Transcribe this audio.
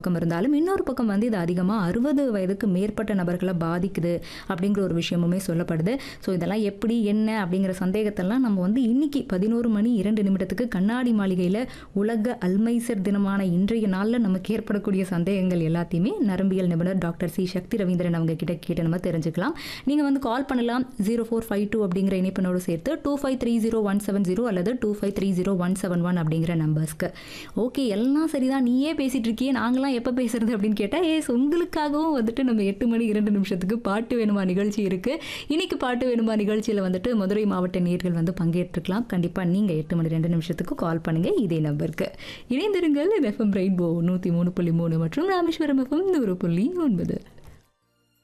பக்கம் இருந்தாலும் இன்னொரு பக்கம் வந்து இது அதிகமாக அறுபது வயதுக்கு மேற்பட்ட நபர்களை பாதிக்குது அப்படிங்கிற ஒரு விஷயமுமே சொல்லப்படுது ஸோ இதெல்லாம் எப்படி என்ன அப்படிங்கிற சந்தேகத்தெல்லாம் நம்ம வந்து இன்னைக்கு பதினோரு மணி இரண்டு நிமிடத்துக்கு கண்ணாடி மாளிகையில் உலக அல்மைசர் தினமான இன்றைய நாளில் நமக்கு ஏற்படக்கூடிய சந்தேகங்கள் எல்லாத்தையுமே நரம்பியல் நிபுணர் டாக்டர் சி சக்தி ரவீந்திரன் அவங்க கிட்ட கேட்டு நம்ம தெரிஞ்சுக்கலாம் நீங்கள் வந்து கால் பண்ணலாம் ஜீரோ ஃபோர் ஃபைவ் டூ அப்படிங்கிற இணைப்பினோடு சேர்த்து two five three zero one seven zero அல்லது two five three zero one seven one அப்படிங்கிற நம்பர்ஸ்க்கு ஓகே எல்லாம் சரிதான் நீயே பேசிட்டு இருக்கியே நாங்களாம் எப்போ பேசுறது அப்படின்னு கேட்டால் ஏஸ் உங்களுக்காகவும் வந்துட்டு நம்ம எட்டு மணி இரண்டு நிமிஷத்துக்கு பாட்டு வேணுமா நிகழ்ச்சி இருக்கு இன்னைக்கு பாட்டு வேணுமா நிகழ்ச்சியில் வந்துட்டு மதுரை மாவட்ட நேர்கள் வந்து பங்கேற்றுக்கலாம் கண்டிப்பாக நீங்கள் எட்டு மணி ரெண்டு நிமிஷத்துக்கு கால் பண்ணுங்க இதே நம்பருக்கு இணைந்திருங்கள் எஃப்எம் ரெயின்போ நூற்றி மூணு புள்ளி மூணு மற்றும் ராமேஸ்வரம் எஃப்எம் நூறு புள்ளி ஒன்பது